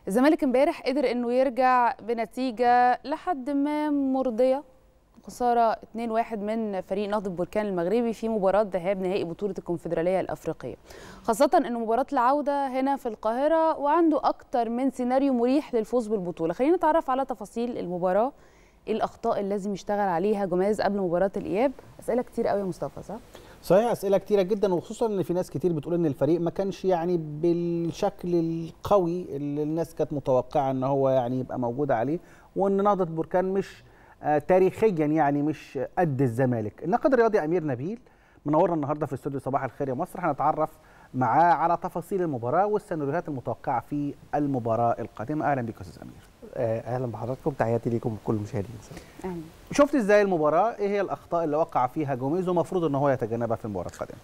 الزمالك امبارح قدر انه يرجع بنتيجه لحد ما مرضيه خساره 2-1 من فريق نهضه بركان المغربي في مباراه ذهاب نهائي بطوله الكونفدراليه الافريقيه خاصه ان مباراه العوده هنا في القاهره وعنده اكتر من سيناريو مريح للفوز بالبطوله خلينا نتعرف على تفاصيل المباراه ايه الاخطاء اللي لازم يشتغل عليها جماز قبل مباراه الاياب اسئله كتير قوي يا مصطفى صح صحيح اسئله كتيره جدا وخصوصا ان في ناس كتير بتقول ان الفريق ما كانش يعني بالشكل القوي اللي الناس كانت متوقعه ان هو يعني يبقى موجود عليه وان نهضه بركان مش آه تاريخيا يعني مش قد الزمالك الناقد الرياضي امير نبيل منورنا النهارده في استوديو صباح الخير يا مصر هنتعرف معاه على تفاصيل المباراه والسيناريوهات المتوقعه في المباراه القادمه اهلا بك استاذ امير اهلا بحضراتكم تحياتي ليكم كل المشاهدين اهلا شفت ازاي المباراه ايه هي الاخطاء اللي وقع فيها جوميز ومفروض ان هو يتجنبها في المباراه القادمه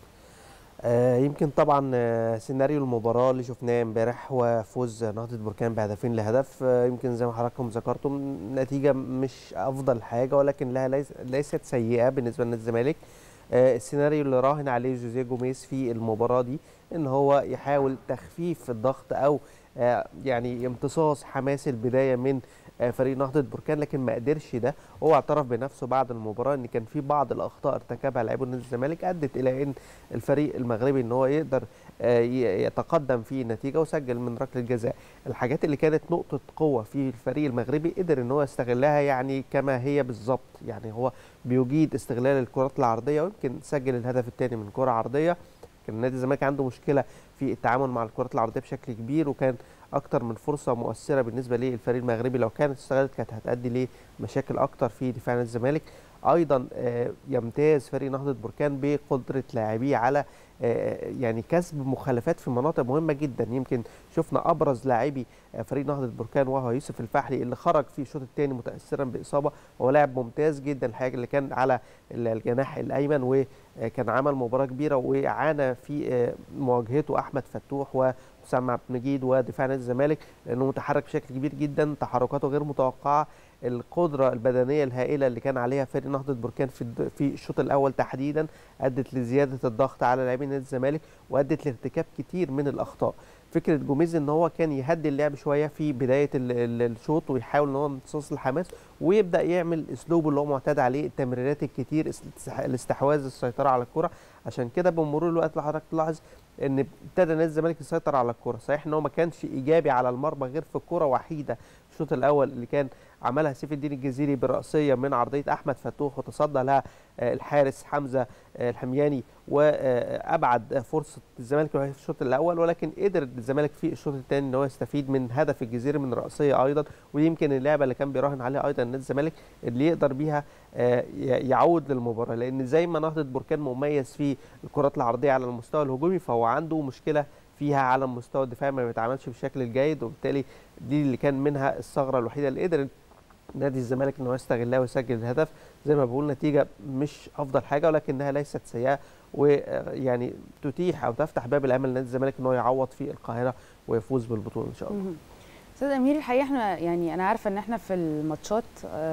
آه يمكن طبعا آه سيناريو المباراه اللي شفناه امبارح هو فوز نهضه بركان بهدفين لهدف آه يمكن زي ما حضراتكم ذكرتم نتيجه مش افضل حاجه ولكن لها ليس ليست سيئه بالنسبه لنادي الزمالك آه السيناريو اللي راهن عليه جوزيه جوميز في المباراه دي ان هو يحاول تخفيف الضغط او آه يعني امتصاص حماس البدايه من آه فريق نهضه بركان لكن ما قدرش ده هو اعترف بنفسه بعد المباراه ان كان في بعض الاخطاء ارتكبها لاعبو نادي الزمالك ادت الى ان الفريق المغربي ان هو يقدر آه يتقدم في النتيجه وسجل من ركله جزاء الحاجات اللي كانت نقطه قوه في الفريق المغربي قدر ان هو يستغلها يعني كما هي بالظبط يعني هو بيجيد استغلال الكرات العرضيه ويمكن سجل الهدف الثاني من كره عرضيه كان نادي الزمالك عنده مشكله في التعامل مع الكرات العرضيه بشكل كبير وكان اكتر من فرصه مؤثره بالنسبه للفريق المغربي لو كانت استغلت كانت هتؤدي لمشاكل اكتر في دفاع نادي الزمالك ايضا يمتاز فريق نهضه بركان بقدره لاعبيه على يعني كسب مخالفات في مناطق مهمه جدا يمكن شفنا ابرز لاعبي فريق نهضه بركان وهو يوسف الفحلي اللي خرج في الشوط الثاني متاثرا باصابه وهو لاعب ممتاز جدا الحاجه اللي كان على الجناح الايمن وكان عمل مباراه كبيره وعانى في مواجهته احمد فتوح و حسام عبد المجيد ودفاع نادي الزمالك لانه متحرك بشكل كبير جدا تحركاته غير متوقعه القدره البدنيه الهائله اللي كان عليها فريق نهضه بركان في في الشوط الاول تحديدا ادت لزياده الضغط على لاعبين نادي الزمالك وادت لارتكاب كتير من الاخطاء فكره جوميز ان هو كان يهدي اللعب شويه في بدايه الشوط ويحاول ان هو امتصاص الحماس ويبدا يعمل اسلوبه اللي هو معتاد عليه التمريرات الكتير الاستحواذ السيطره على الكره عشان كده بمرور الوقت لحضرتك تلاحظ ان ابتدى نادي الزمالك يسيطر على الكره صحيح ان هو ما كانش ايجابي على المرمى غير في كره وحيده الشوط الاول اللي كان عملها سيف الدين الجزيري براسيه من عرضيه احمد فتوح وتصدى لها الحارس حمزه الحمياني وابعد فرصه الزمالك في الشوط الاول ولكن قدر الزمالك في الشوط الثاني ان هو يستفيد من هدف الجزيري من راسيه ايضا ويمكن اللعبه اللي كان بيراهن عليها ايضا نادي الزمالك اللي يقدر بيها يعود للمباراه لان زي ما نهضه بركان مميز في الكرات العرضيه على المستوى الهجومي فهو عنده مشكله فيها على مستوى الدفاع ما بيتعاملش بالشكل الجيد وبالتالي دي اللي كان منها الثغره الوحيده اللي قدر نادي الزمالك ان هو يستغلها ويسجل الهدف زي ما بقول نتيجه مش افضل حاجه ولكنها ليست سيئه ويعني تتيح او تفتح باب الامل لنادي الزمالك ان هو يعوض في القاهره ويفوز بالبطوله ان شاء الله. استاذ امير الحقيقه احنا يعني انا عارفه ان احنا في الماتشات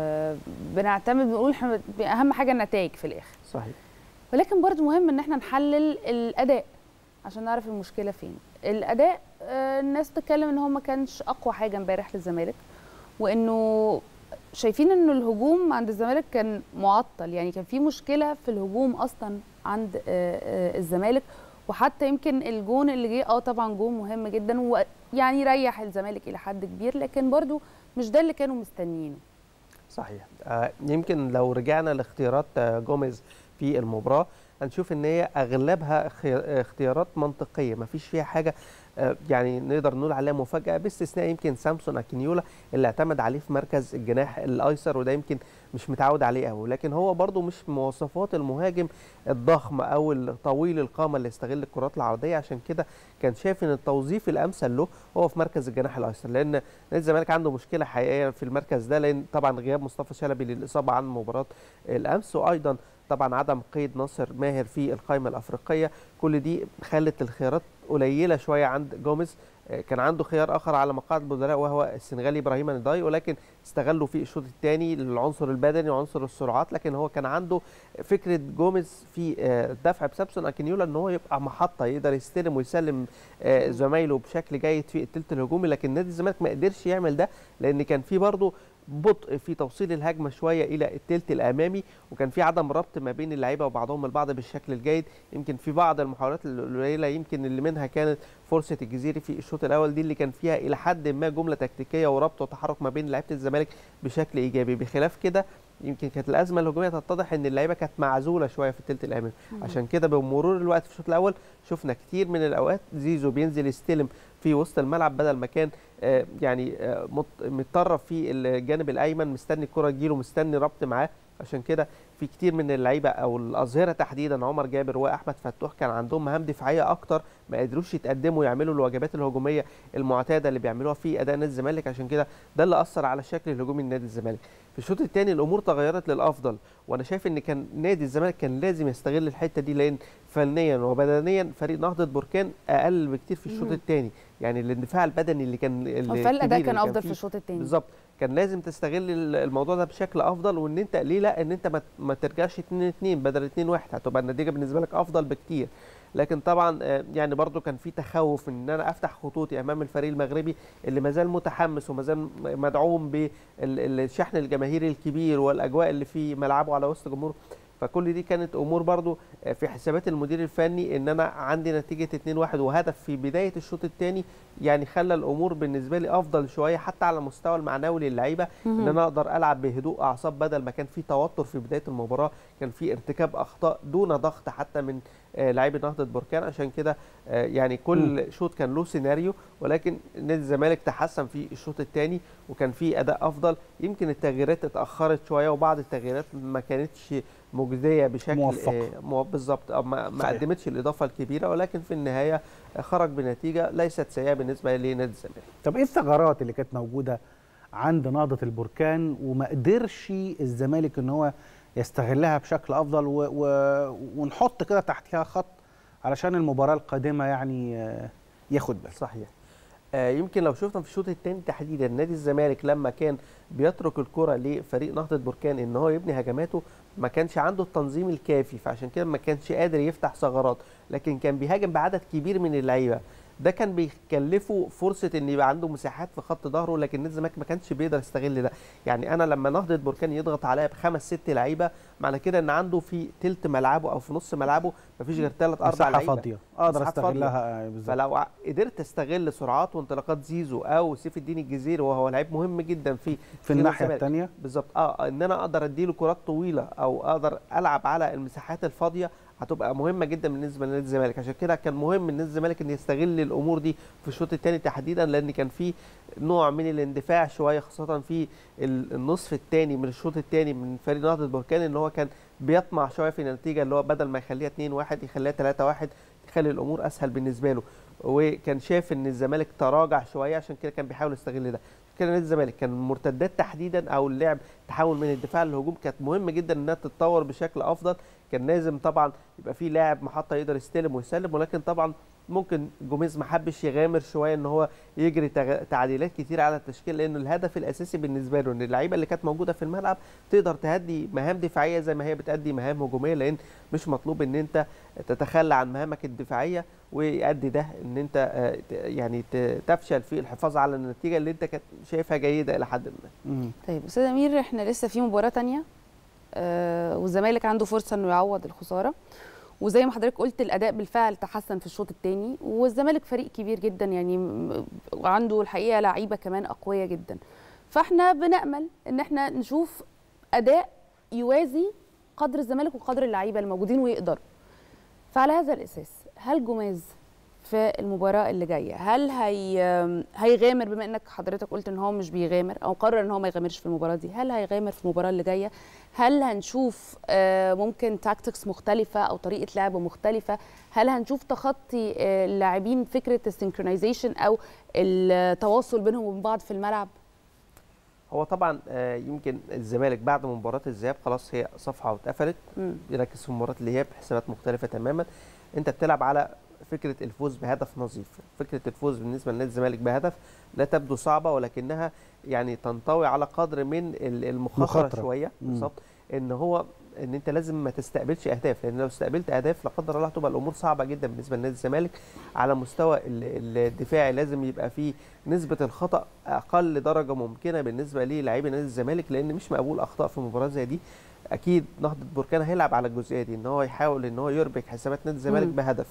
بنعتمد بنقول احنا اهم حاجه النتائج في الاخر. صحيح. ولكن برضه مهم ان احنا نحلل الاداء عشان نعرف المشكله فين. الاداء الناس بتتكلم ان هو ما كانش اقوى حاجه امبارح للزمالك وانه شايفين انه الهجوم عند الزمالك كان معطل يعني كان في مشكله في الهجوم اصلا عند الزمالك وحتى يمكن الجون اللي جه اه طبعا جون مهم جدا ويعني ريح الزمالك الى حد كبير لكن برضو مش ده اللي كانوا مستنيينه صحيح آه يمكن لو رجعنا لاختيارات آه جوميز في المباراه هنشوف ان هي اغلبها اختيارات منطقيه ما فيش فيها حاجه يعني نقدر نقول عليها مفاجاه باستثناء يمكن سامسون اكينيولا اللي اعتمد عليه في مركز الجناح الايسر وده يمكن مش متعود عليه قوي لكن هو برده مش مواصفات المهاجم الضخم او الطويل القامه اللي يستغل الكرات العرضيه عشان كده كان شايف ان التوظيف الامثل له هو في مركز الجناح الايسر لان نادي الزمالك عنده مشكله حقيقيه في المركز ده لان طبعا غياب مصطفى شلبي للاصابه عن مباراه الامس وايضا طبعا عدم قيد ناصر ماهر في القائمه الافريقيه كل دي خلت الخيارات قليله شويه عند جوميز آه، كان عنده خيار اخر على مقاعد البدلاء وهو السنغالي ابراهيم نداي ولكن استغلوا في الشوط الثاني العنصر البدني وعنصر السرعات لكن هو كان عنده فكره جوميز في آه، الدفع بسامسون اكينيولا ان هو يبقى محطه يقدر يستلم ويسلم آه، زمايله بشكل جيد في الثلث الهجومي لكن نادي الزمالك ما قدرش يعمل ده لان كان في برضه بطء في توصيل الهجمه شويه الى الثلث الامامي وكان في عدم ربط ما بين اللعيبه وبعضهم البعض بالشكل الجيد يمكن في بعض المحاولات القليله يمكن اللي منها كانت فرصه الجزيري في الشوط الاول دي اللي كان فيها الى حد ما جمله تكتيكيه وربط وتحرك ما بين لعيبه الزمالك بشكل ايجابي بخلاف كده يمكن كانت الازمه الهجوميه تتضح ان اللعيبه كانت معزوله شويه في الثلث الامامي عشان كده بمرور الوقت في الشوط الاول شفنا كتير من الاوقات زيزو بينزل يستلم في وسط الملعب بدل ما كان آه، يعني آه، مت- متطرف في الجانب الايمن مستني الكره تجيله مستني ربط معاه عشان كده في كتير من اللعيبه او الاظهره تحديدا عمر جابر واحمد فتوح كان عندهم مهام دفاعيه اكتر ما قدروش يتقدموا يعملوا الواجبات الهجوميه المعتاده اللي بيعملوها في اداء نادي الزمالك عشان كده ده اللي اثر على الشكل الهجومي لنادي الزمالك في الشوط الثاني الامور تغيرت للافضل وانا شايف ان كان نادي الزمالك كان لازم يستغل الحته دي لان فنيا وبدنيا فريق نهضه بركان اقل بكتير في الشوط مم. الثاني يعني الاندفاع البدني اللي كان اللي فالاداء الكبير كان اللي افضل فيه في الشوط الثاني بالظبط كان لازم تستغل ال- الموضوع ده بشكل افضل وان انت ليه لا ان انت ما, ما ترجعش 2 2 بدل 2 1 هتبقى النتيجه بالنسبه لك افضل بكتير لكن طبعا آه، يعني برضو كان في تخوف ان انا افتح خطوطي امام الفريق المغربي اللي ما زال متحمس وما زال مدعوم بالشحن الجماهيري الكبير والاجواء اللي في ملعبه على وسط جمهوره فكل دي كانت امور برضو آه، في حسابات المدير الفني ان انا عندي نتيجه 2-1 وهدف في بدايه الشوط الثاني يعني خلى الامور بالنسبه لي افضل شويه حتى على المستوى المعنوي للعيبه ان انا اقدر العب بهدوء اعصاب بدل ما كان في توتر في بدايه المباراه كان في ارتكاب اخطاء دون ضغط حتى من آه، لاعبي نهضه بركان عشان كده آه، يعني كل شوط كان له سيناريو ولكن نادي الزمالك تحسن في الشوط الثاني وكان في اداء افضل يمكن التغييرات اتاخرت شويه وبعض التغييرات ما كانتش مجديه بشكل موفقة. آه، مو- بالظبط أو ما ما صحيح. قدمتش الاضافه الكبيره ولكن في النهايه آه، خرج بنتيجه ليست سيئه بالنسبه لنادي الزمالك طب ايه الثغرات اللي كانت موجوده عند نهضه البركان وما قدرش الزمالك ان هو يستغلها بشكل افضل و... و... ونحط كده تحتها خط علشان المباراه القادمه يعني آه، ياخد باله صحيح آه، يمكن لو شفنا في الشوط الثاني تحديدا نادي الزمالك لما كان بيترك الكره لفريق نهضه بركان ان هو يبني هجماته ما كانش عنده التنظيم الكافي فعشان كده ما كانش قادر يفتح ثغرات لكن كان بيهاجم بعدد كبير من اللعيبه ده كان بيكلفه فرصه ان يبقى عنده مساحات في خط ظهره لكن نادي الزمالك ما كانش بيقدر يستغل ده يعني انا لما نهضه بركان يضغط عليا بخمس ست لعيبه معنى كده ان عنده في تلت ملعبه او في نص ملعبه ما فيش غير ثلاث اربع مساحه لعيبه فاضيه اقدر مساحات فاضية. استغلها آه، بالظبط فلو ع- قدرت استغل سرعات وانطلاقات زيزو او سيف الدين الجزيري وهو لعيب مهم جدا في في الناحيه الثانيه بالظبط اه ان انا اقدر اديله كرات طويله او اقدر العب على المساحات الفاضيه هتبقى مهمه جدا بالنسبه لنادي الزمالك عشان كده كان مهم لنادي الزمالك ان يستغل الامور دي في الشوط الثاني تحديدا لان كان في نوع من الاندفاع شويه خاصه في ال- النصف الثاني من الشوط الثاني من فريق نهضه بركان ان هو كان بيطمع شويه في النتيجه اللي هو بدل ما يخليها 2 1 يخليها 3 1 يخلي الامور اسهل بالنسبه له وكان شايف ان الزمالك تراجع شويه عشان كده كان بيحاول يستغل ده عشان كده نادي الزمالك كان المرتدات تحديدا او اللعب تحول من الدفاع للهجوم كانت مهم جدا انها تتطور بشكل افضل كان لازم طبعا يبقى في لاعب محطه يقدر يستلم ويسلم ولكن طبعا ممكن جوميز ما حبش يغامر شويه ان هو يجري تغ- تعديلات كتير على التشكيل لان الهدف الاساسي بالنسبه له ان اللعيبه اللي كانت موجوده في الملعب تقدر تهدي مهام دفاعيه زي ما هي بتأدي مهام هجوميه لان مش مطلوب ان انت تتخلى عن مهامك الدفاعيه ويؤدي ده ان انت آه، ت- يعني ت- تفشل في الحفاظ على النتيجه اللي انت كانت شايفها جيده الى حد ما مم. طيب استاذ امير احنا لسه في مباراه تانية آه والزمالك عنده فرصه انه يعوض الخساره وزي ما حضرتك قلت الاداء بالفعل تحسن في الشوط الثاني والزمالك فريق كبير جدا يعني م- وعنده الحقيقه لعيبه كمان اقوياء جدا فاحنا بنامل ان احنا نشوف اداء يوازي قدر الزمالك وقدر اللعيبه الموجودين ويقدروا فعلى هذا الاساس هل جوميز في المباراه اللي جايه هل هي هيغامر بما انك حضرتك قلت ان هو مش بيغامر او قرر ان هو ما يغامرش في المباراه دي هل هيغامر في المباراه اللي جايه هل هنشوف آه، ممكن تاكتكس مختلفه او طريقه لعب مختلفه هل هنشوف تخطي آه، اللاعبين فكره السنكرونايزيشن او التواصل بينهم وبين بعض في الملعب هو طبعا آه، يمكن الزمالك بعد مباراه الذهاب خلاص هي صفحه واتقفلت مم. يركز في مباراه الاياب حسابات مختلفه تماما انت بتلعب على فكره الفوز بهدف نظيف فكره الفوز بالنسبه لنادي الزمالك بهدف لا تبدو صعبه ولكنها يعني تنطوي على قدر من ال- المخاطره مخاطرة. شويه مم. بالظبط ان هو ان انت لازم ما تستقبلش اهداف لان لو استقبلت اهداف لا قدر الله هتبقى الامور صعبه جدا بالنسبه لنادي الزمالك على مستوى ال- الدفاعي لازم يبقى فيه نسبه الخطا اقل درجه ممكنه بالنسبه للاعبي نادي الزمالك لان مش مقبول اخطاء في مباراه زي دي اكيد نهضه بركان هيلعب على الجزئيه دي ان هو يحاول ان هو يربك حسابات نادي الزمالك مم. بهدف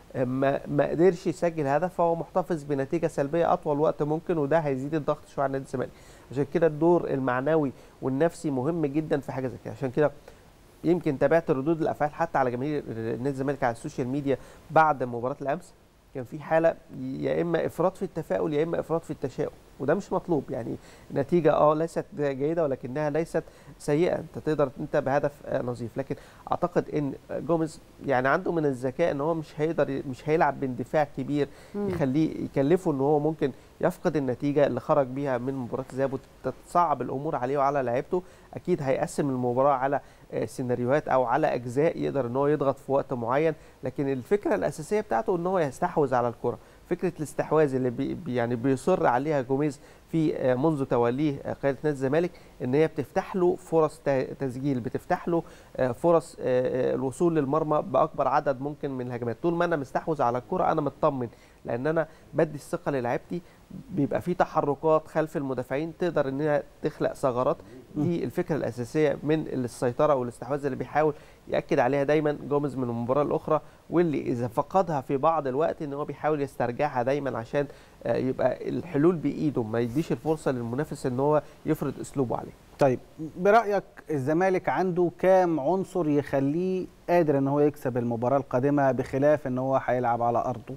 ما ما قدرش يسجل هدف فهو محتفظ بنتيجه سلبيه اطول وقت ممكن وده هيزيد الضغط شويه على نادي الزمالك عشان كده الدور المعنوي والنفسي مهم جدا في حاجه زي كده عشان كده يمكن تابعت ردود الافعال حتى على جماهير نادي الزمالك على السوشيال ميديا بعد مباراه الامس كان في حاله يا اما افراط في التفاؤل يا اما افراط في التشاؤم وده مش مطلوب يعني نتيجه اه ليست جيده ولكنها ليست سيئه انت تقدر انت بهدف آه، نظيف لكن اعتقد ان جوميز يعني عنده من الذكاء ان هو مش هيقدر مش هيلعب باندفاع كبير مم. يخليه يكلفه ان هو ممكن يفقد النتيجه اللي خرج بيها من مباراه الذهاب وتتصعب الامور عليه وعلى لعيبته اكيد هيقسم المباراه على آه، سيناريوهات او على اجزاء يقدر ان هو يضغط في وقت معين لكن الفكره الاساسيه بتاعته ان هو يستحوذ على الكره فكره الاستحواذ اللي بي بي- يعني بيصر عليها جوميز في آه، منذ توليه آه، قياده نادي الزمالك ان هي بتفتح له فرص ت- تسجيل بتفتح له آه، فرص آه، آه، الوصول للمرمى باكبر عدد ممكن من الهجمات طول ما انا مستحوذ على الكره انا مطمن لان انا بدي الثقه للاعيبتي بيبقى في تحركات خلف المدافعين تقدر انها تخلق ثغرات دي الفكره الاساسيه من السيطره والاستحواذ اللي بيحاول ياكد عليها دايما جوميز من المباراه الاخرى واللي اذا فقدها في بعض الوقت ان هو بيحاول يسترجعها دايما عشان آه، يبقى الحلول بايده ما يديش الفرصه للمنافس ان هو يفرض اسلوبه عليه طيب برايك الزمالك عنده كام عنصر يخليه قادر ان هو يكسب المباراه القادمه بخلاف ان هو هيلعب على ارضه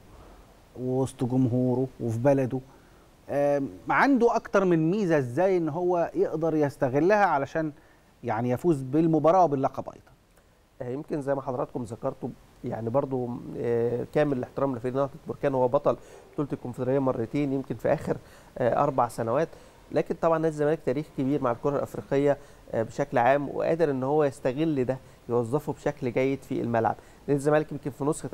وسط جمهوره وفي بلده آم، عنده اكتر من ميزه ازاي ان هو يقدر يستغلها علشان يعني يفوز بالمباراه وباللقب ايضا آه، يمكن زي ما حضراتكم ذكرتوا يعني برضو آه، كامل الاحترام لفريق نهضه بركان هو بطل بطوله الكونفدراليه مرتين يمكن في اخر آه، اربع سنوات لكن طبعا نادي الزمالك تاريخ كبير مع الكره الافريقيه آه، بشكل عام وقادر ان هو يستغل ده يوظفه بشكل جيد في الملعب نادي الزمالك يمكن في نسخه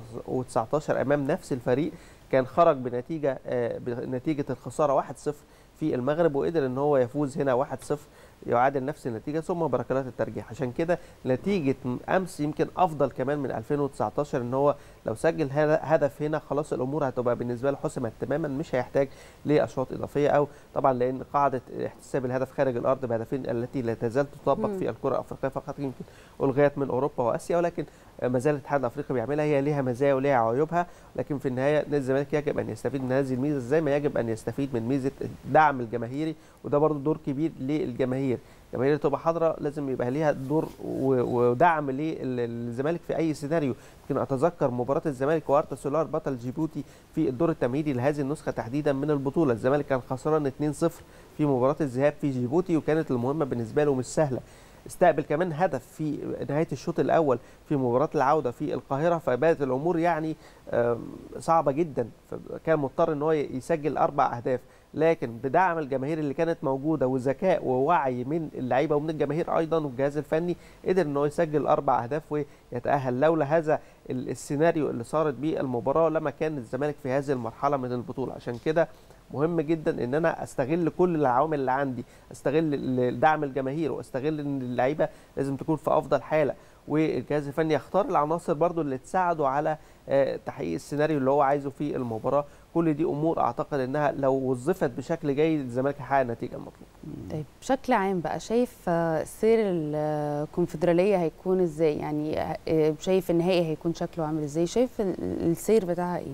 2019 امام نفس الفريق كان خرج بنتيجه آه، بنتيجه الخساره 1-0 في المغرب وقدر ان هو يفوز هنا 1-0 يعادل نفس النتيجه ثم بركلات الترجيح عشان كده نتيجه امس يمكن افضل كمان من 2019 ان هو لو سجل هذا- هدف هنا خلاص الامور هتبقى بالنسبه له حسمت تماما مش هيحتاج لاشواط اضافيه او طبعا لان قاعده احتساب الهدف خارج الارض بهدفين التي لا تزال تطبق مم. في الكره الافريقيه فقط يمكن الغيت من اوروبا واسيا ولكن ما زال الاتحاد الافريقي بيعملها هي ليها مزايا وليها عيوبها لكن في النهايه نادي الزمالك يجب ان يستفيد من هذه الميزه زي ما يجب ان يستفيد من ميزه الدعم الجماهيري وده برضو دور كبير للجماهير الجماهير اللي تبقى حاضره لازم يبقى ليها دور و- ودعم للزمالك في اي سيناريو يمكن اتذكر مباراه الزمالك وارتا سولار بطل جيبوتي في الدور التمهيدي لهذه النسخه تحديدا من البطوله الزمالك كان خسران 2-0 في مباراه الذهاب في جيبوتي وكانت المهمه بالنسبه له مش سهله استقبل كمان هدف في نهايه الشوط الاول في مباراه العوده في القاهره فبدات الامور يعني آم، صعبه جدا فكان مضطر ان هو يسجل اربع اهداف لكن بدعم الجماهير اللي كانت موجوده وذكاء ووعي من اللعيبه ومن الجماهير ايضا والجهاز الفني قدر ان هو يسجل اربع اهداف ويتاهل لولا هذا ال- السيناريو اللي صارت بيه المباراه لما كان الزمالك في هذه المرحله من البطوله عشان كده مهم جدا ان انا استغل كل العوامل اللي عندي استغل ال- دعم الجماهير واستغل ان اللعيبه لازم تكون في افضل حاله والجهاز الفني يختار العناصر برضو اللي تساعده على آه، تحقيق السيناريو اللي هو عايزه في المباراه كل دي امور اعتقد انها لو وظفت بشكل جيد الزمالك هيحقق النتيجه المطلوبه طيب بشكل عام بقى شايف آه، سير الكونفدراليه هيكون ازاي يعني آه، شايف النهائي هيكون شكله عامل ازاي شايف ال- السير بتاعها ايه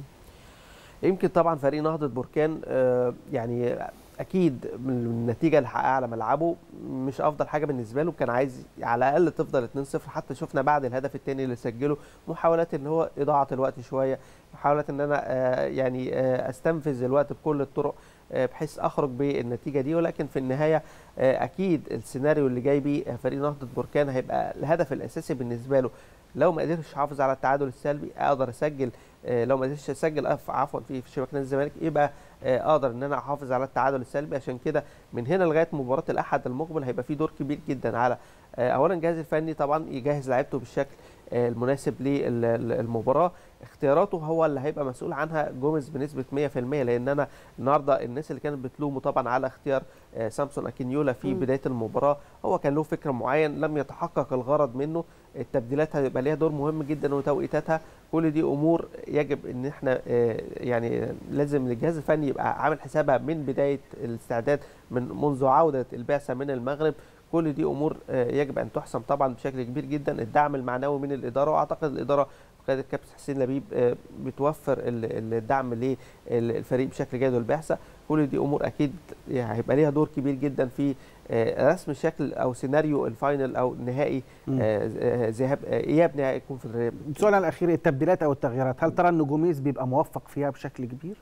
يمكن طبعا فريق نهضه بركان آه، يعني اكيد من النتيجه اللي حققها على ملعبه مش افضل حاجه بالنسبه له كان عايز على الاقل تفضل 2-0 حتى شفنا بعد الهدف الثاني اللي سجله محاولات ان هو اضاعه الوقت شويه محاولات ان انا آه، يعني آه، استنفذ الوقت بكل الطرق آه، بحيث اخرج بالنتيجه دي ولكن في النهايه آه، اكيد السيناريو اللي جاي بيه فريق نهضه بركان هيبقى الهدف الاساسي بالنسبه له لو ما قدرتش احافظ على التعادل السلبي اقدر اسجل آه، لو ما قدرتش اسجل أف- عفوا في في شبكه نادي الزمالك يبقى آه، اقدر ان انا احافظ على التعادل السلبي عشان كده من هنا لغايه مباراه الاحد المقبل هيبقى في دور كبير جدا على آه، اولا الجهاز الفني طبعا يجهز لعيبته بالشكل آه، المناسب للمباراه اختياراته هو اللي هيبقى مسؤول عنها جوميز بنسبه 100% لان انا النهارده الناس اللي كانت بتلومه طبعا على اختيار آه، سامسون اكينيولا في مم. بدايه المباراه هو كان له فكر معين لم يتحقق الغرض منه التبديلات هيبقى ليها دور مهم جدا وتوقيتاتها كل دي امور يجب ان احنا آه، يعني لازم الجهاز الفني يبقى عامل حسابها من بدايه الاستعداد من منذ عوده البعثه من المغرب كل دي امور آه، يجب ان تحسم طبعا بشكل كبير جدا الدعم المعنوي من الاداره واعتقد الاداره بقياده الكابتن حسين لبيب آه، بتوفر ال- الدعم للفريق بشكل جيد والبعثه كل دي امور اكيد يعني هيبقى ليها دور كبير جدا في آه، رسم شكل او سيناريو الفاينل او النهائي مم. آه، آه، ذهاب آه، اياب نهائي الكونفدراليه سؤالنا الاخير التبديلات او التغييرات هل ترى ان جوميز بيبقى موفق فيها بشكل كبير؟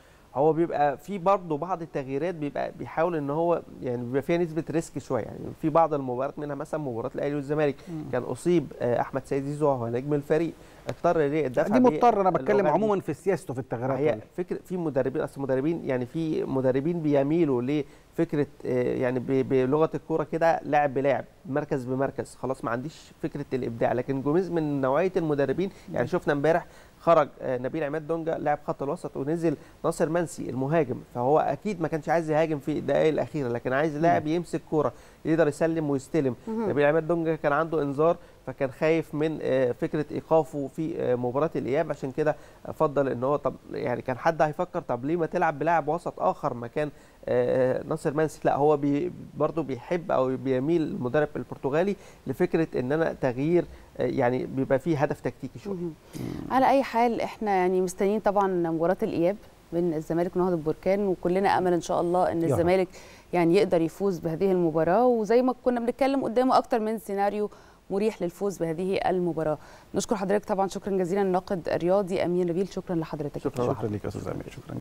هو بيبقى في برضه بعض التغييرات بيبقى بيحاول ان هو يعني بيبقى فيها نسبه ريسك شويه يعني في بعض المباريات منها مثلا مباراه الاهلي والزمالك كان اصيب آه، احمد سيد زيزو وهو نجم الفريق اضطر ليه الدفع دي مضطر انا بتكلم باللغة دي. عموما في سياسته في التغييرات هي ولا؟ فكره في مدربين اصل مدربين يعني في مدربين بيميلوا لفكره آه، يعني ب- بلغه الكوره كده لاعب بلاعب مركز بمركز خلاص ما عنديش فكره الابداع لكن جوميز من نوعيه المدربين يعني شفنا امبارح خرج آه، نبيل عماد دونجا لاعب خط الوسط ونزل ناصر منسي المهاجم فهو اكيد ما كانش عايز يهاجم في الدقائق الاخيره لكن عايز لاعب يمسك كوره يقدر يسلم ويستلم مهم. نبيل عماد دونجا كان عنده انذار فكان خايف من آه، فكره ايقافه في آه، مباراه الاياب عشان كده فضل ان هو طب يعني كان حد هيفكر طب ليه ما تلعب بلاعب وسط اخر مكان آه، ناصر منسي لا هو بي برضه بيحب او بيميل المدرب البرتغالي لفكره ان انا تغيير آه، يعني بيبقى فيه هدف تكتيكي شويه مهم. على اي حال احنا يعني مستنيين طبعا مباراه الاياب بين الزمالك ونهضه بركان وكلنا امل ان شاء الله ان يا رب. الزمالك يعني يقدر يفوز بهذه المباراه وزي ما كنا بنتكلم قدامه اكتر من سيناريو مريح للفوز بهذه المباراه نشكر حضرتك طبعا شكرا جزيلا الناقد الرياضي امين نبيل شكرا لحضرتك شكرا شكرا لك يا استاذ امير شكرا